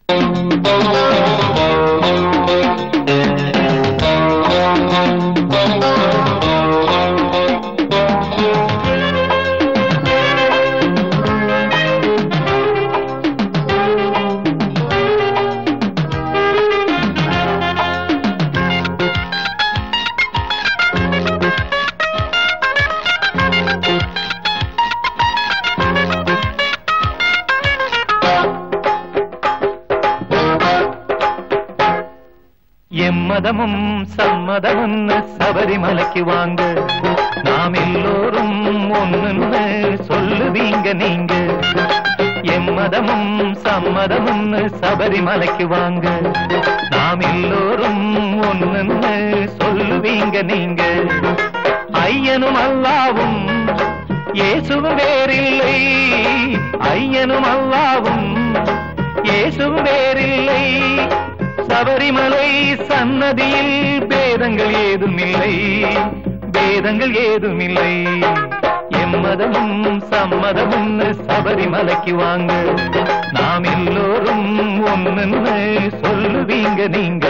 எம்மதமும் சம்மதமுன்னு சபரிமலைக்கு வாங்க நாம் எல்லோரும் ஒண்ணுன்னு சொல்லுவீங்க நீங்க எம்மதமும் சம்மதமுன்னு சபரிமலைக்கு வாங்க நாம் எல்லோரும் ஒண்ணுன்னு சொல்லுவீங்க நீங்க ஐயனும் அல்லாவும் இயேசுவும் வேறில்லை ஐயனும் அல்லாவும் இயேசுவும் வேறில்லை சபரிமலை சன்னதியில் பேதங்கள் ஏதுமில்லை பேதங்கள் ஏதுமில்லை எம்மதமும் சம்மதமும் சபரிமலைக்கு வாங்க நாம் எல்லோரும் ஒண்ணுன்னு சொல்லுவீங்க நீங்க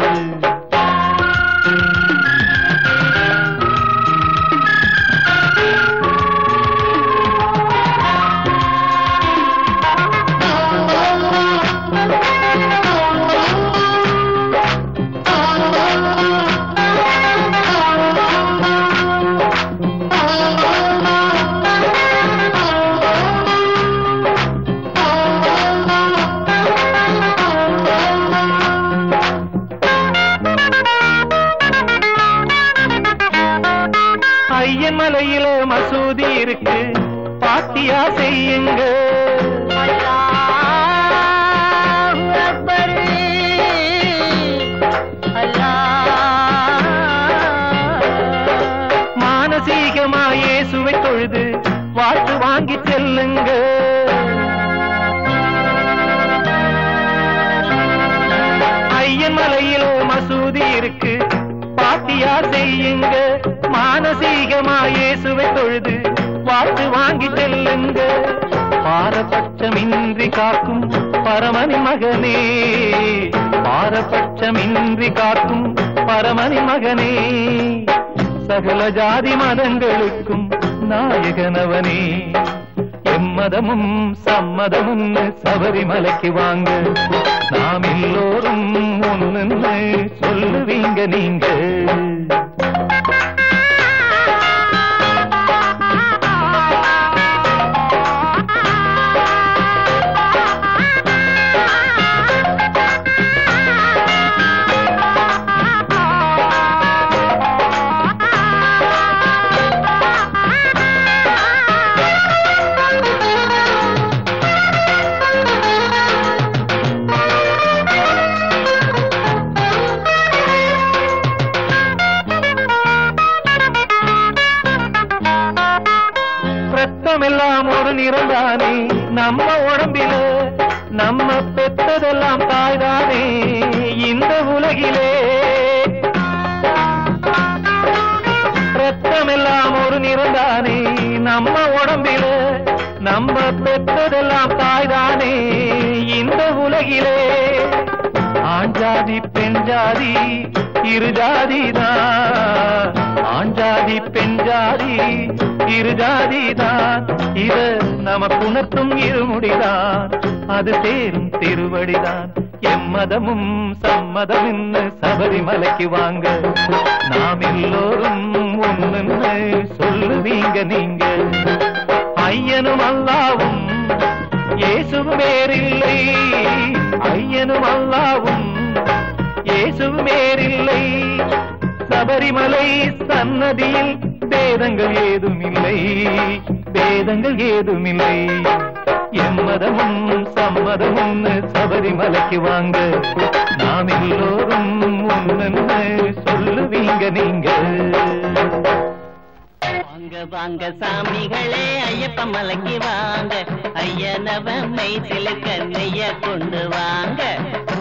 ஐயன் மலையில மசூதி இருக்கு பாத்தியா செய்யுங்க மானசீகமா இயேசுவை தொழுது வாழ்த்து வாங்கி செல்லுங்க ஐயன் மலையில மசூதி இருக்கு பாத்தியா செய்யுங்க மானசீகமா இயேசுவை தொழுது வாழ்த்து வாங்கி செல்லுங்க பாரபட்சமின்றி காக்கும் பரமனி மகனே பாரபட்சமின்றி காக்கும் பரமனி மகனே சகல ஜாதி மதங்களுக்கும் நாயகனவனே எம்மதமும் சம்மதமும் சபரிமலைக்கு வாங்க நாம் எல்லோரும் ஒண்ணுன்னு சொல்லுவீங்க நீங்க ரத்தமெல்லாம் ஒரு நிறந்தானே நம்ம உடம்பில நம்ம பெற்றதெல்லாம் தாய்தானே இந்த உலகிலே ரத்தமெல்லாம் ஒரு நிறந்தானே நம்ம உடம்பில நம்ம பெற்றதெல்லாம் தாய்தானே இந்த உலகிலே ஆண் ஜாதி பெண் ஜாதி இரு ஜாதிதான் ஆண் ஜாதி பெண் ஜாதி இரு ஜாதிதான் இது நமக்கு உணர்த்தும் இருமுடிதான் அது சேரும் திருவடிதான் எம்மதமும் சம்மதம் சபரிமலைக்கு வாங்க நாம் எல்லோரும் ஒண்ணுன்னு சொல்லுவீங்க நீங்க ஐயனும் அல்லாவும் இயேசுவும் வேறில்லை ஐயனும் அல்லாவும் இயேசுவும் வேறில்லை சபரிமலை சன்னதியில் பேதங்கள் ஏதுமில்லை பேதங்கள் ஏதுமில்லை எம்மதமும் சம்மதமும் சபரிமலைக்கு வாங்க நாம் எல்லோரும் ஒண்ணுன்னு சொல்லுவீங்க நீங்க வாங்க வாங்க சாமிகளே ஐயப்ப மலைக்கு வாங்க ஐயனவ மெய் சிலுக்க நெய்ய கொண்டு வாங்க